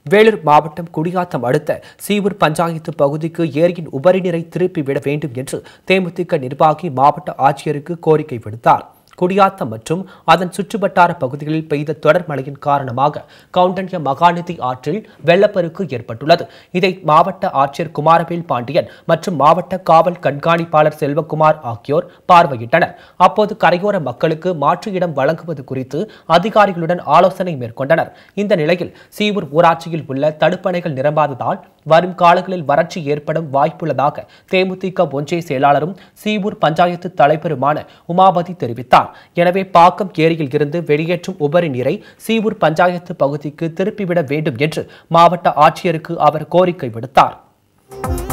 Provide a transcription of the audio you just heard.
வேலூர் மாவட்டம் குடியாத்தம் அடுத்த சீவூர் பஞ்சாயத்து பகுதிக்கு ஏரியின் உபரி நீரை திருப்பி விட வேண்டும் என்று தேமுதிக நிர்வாகி மாவட்ட ஆட்சியருக்கு கோரிக்கை விடுத்தார் குடியாத்தம் மற்றும் அதன் சுற்றுவட்டார பகுதிகளில் பெய்த தொடர் மழையின் காரணமாக கவுண்டன்ய மகாநதி ஆற்றில் வெள்ளப்பெருக்கு ஏற்பட்டுள்ளது இதை மாவட்ட ஆட்சியர் குமாரவேல் பாண்டியன் மற்றும் மாவட்ட காவல் கண்காணிப்பாளர் செல்வகுமார் ஆகியோர் பார்வையிட்டனர் அப்போது கரையோர மக்களுக்கு மாற்று இடம் வழங்குவது குறித்து அதிகாரிகளுடன் ஆலோசனை மேற்கொண்டனர் இந்த நிலையில் சீவூர் ஊராட்சியில் உள்ள தடுப்பணைகள் நிரம்பாததால் வரும் காலங்களில் வறட்சி ஏற்படும் வாய்ப்புள்ளதாக தேமுதிக ஒன்றிய செயலாளரும் சீவூர் பஞ்சாயத்து தலைவருமான உமாபதி தெரிவித்தார் எனவே பாக்கம் ஏரியில் இருந்து வெளியேற்றும் உபரி நீரை சீவூர் பஞ்சாயத்து பகுதிக்கு திருப்பிவிட வேண்டும் என்று மாவட்ட ஆட்சியருக்கு அவர் கோரிக்கை விடுத்தார்